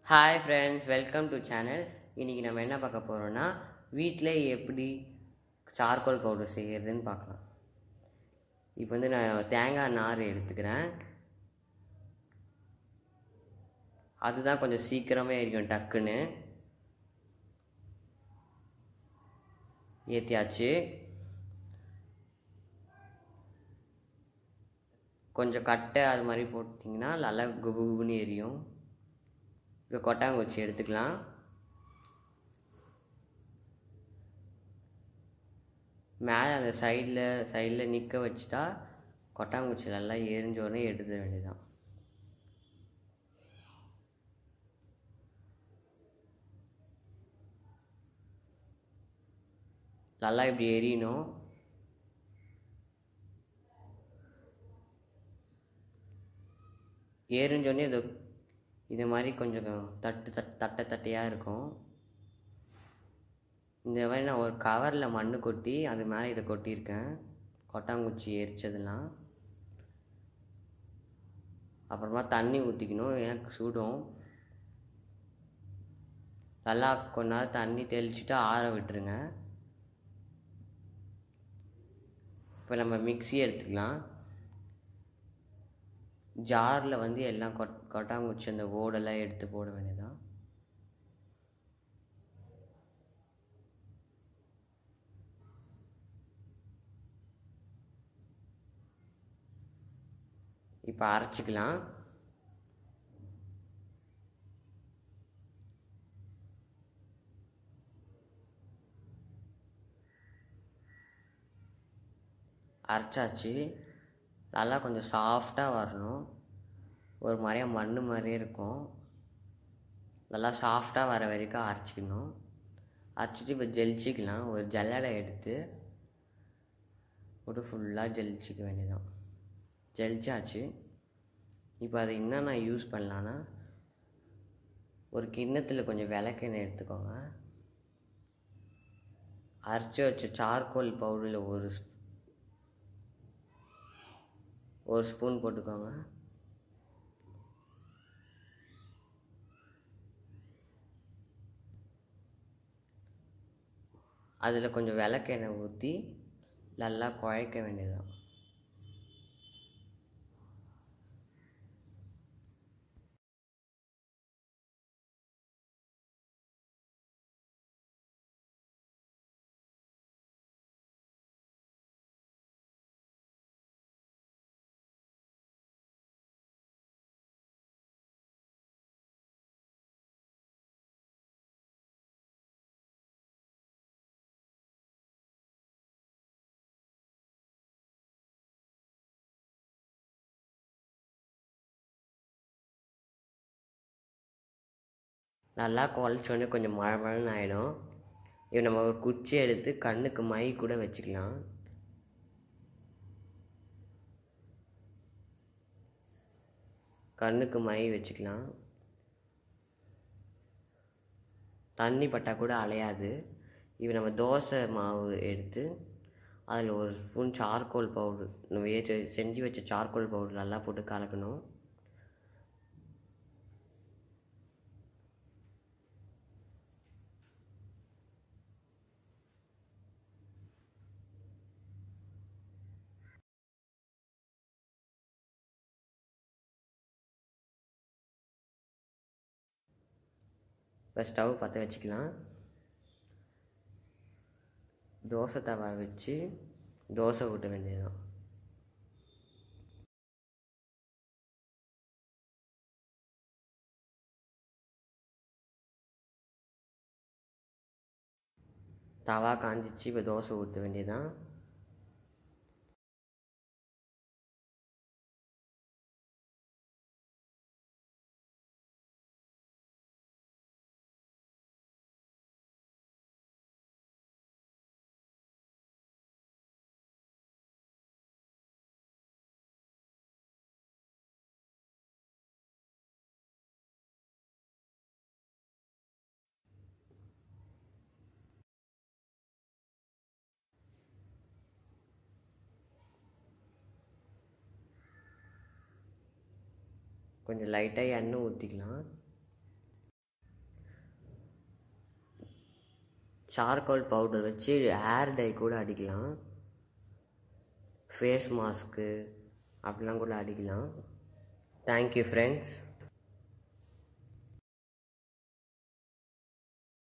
hi friends welcome to channel இன்றைக்கி நம்ம என்ன பார்க்க போகிறோன்னா வீட்டில் எப்படி சார்கோல் பவுடர் செய்கிறதுன்னு பார்க்கலாம் இப்போ வந்து நான் தேங்காய் நார் எடுத்துக்கிறேன் அதுதான் கொஞ்சம் சீக்கிரமே இருக்கும் டக்குன்னு ஏற்றியாச்சு கொஞ்சம் கட்டை அது மாதிரி போட்டிங்கன்னா நல்லா குபு குபுன்னு எரியும் இப்போ கொட்டாங்குச்சி எடுத்துக்கலாம் மேலே அந்த சைடில் சைடில் நிற்க வச்சுட்டா கொட்டாங்குச்சி நல்லா எரிஞ்ச உடனே எடுத்துட வேண்டியதான் நல்லா இப்படி எரியணும் ஏறிஞ்சோடனே இது இது மாதிரி கொஞ்சம் தட்டு தட் தட்டை தட்டையாக இருக்கும் இந்த மாதிரி நான் ஒரு கவரில் மண் கொட்டி அது மேலே இதை கொட்டியிருக்கேன் கொட்டாங்குச்சி எரிச்சதெல்லாம் அப்புறமா தண்ணி ஊற்றிக்கணும் எனக்கு சுடும் நல்லா கொஞ்ச நேரம் தண்ணி தெளிச்சுட்டு ஆற விட்டுருங்க இப்போ நம்ம மிக்ஸி எடுத்துக்கலாம் ஜாரில் வந்து எல்லாம் கொட் கொட்டாங்குச்சி அந்த ஓடெல்லாம் எடுத்து போட வேண்டியதான் இப்போ அரைச்சிக்கலாம் அரைச்சாச்சு நல்லா கொஞ்சம் சாஃப்டாக வரணும் ஒரு மாதிரியா மண் மாதிரியே இருக்கும் நல்லா சாஃப்டாக வர வரைக்கும் அரைச்சிக்கணும் அரைச்சிட்டு இப்போ ஜெலிச்சிக்கலாம் ஒரு ஜல்லடை எடுத்து போட்டு ஃபுல்லாக ஜெலிச்சிக்க வேண்டியதான் ஜெலிச்சாச்சு இப்போ அதை என்ன நான் யூஸ் பண்ணலான்னா ஒரு கிண்ணத்தில் கொஞ்சம் விளக்கெண்ணெய் எடுத்துக்கோங்க அரைச்சி வச்ச சார்கோல் பவுடரில் ஒரு ஸ்பூ ஒரு ஸ்பூன் போட்டுக்கோங்க அதில் கொஞ்சம் விளக்கெண்ணெய் ஊற்றி நல்லா குழைக்க வேண்டியதுதான் நல்லா குழச்சோடனே கொஞ்சம் மழை மழைன்னு ஆகிடும் இப்போ நம்ம ஒரு குச்சி எடுத்து கண்ணுக்கு மை கூட வச்சுக்கலாம் கண்ணுக்கு மை வச்சுக்கலாம் தண்ணி பட்டால் கூட அலையாது இப்போ நம்ம தோசை மாவு எடுத்து அதில் ஒரு ஸ்பூன் சார்கோல் பவுடர் நம்ம ஏற்ற செஞ்சு வச்ச சார்கோல் பவுடர் நல்லா போட்டு கலக்கணும் இப்போ ஸ்டவ் பற்ற வச்சுக்கலாம் தோசை தவா வச்சு தோசை ஊட்ட வேண்டியதுதான் தவா காஞ்சிச்சு இப்போ தோசை ஊற்ற வேண்டியதுதான் கொஞ்சம் லைட்டாக எண்ணெய் ஊற்றிக்கலாம் சார்கோல் பவுடர் வச்சு ஹேர் டை கூட அடிக்கலாம் ஃபேஸ் மாஸ்க்கு அப்படிலாம் கூட அடிக்கலாம் தேங்க்யூ ஃப்ரெண்ட்ஸ்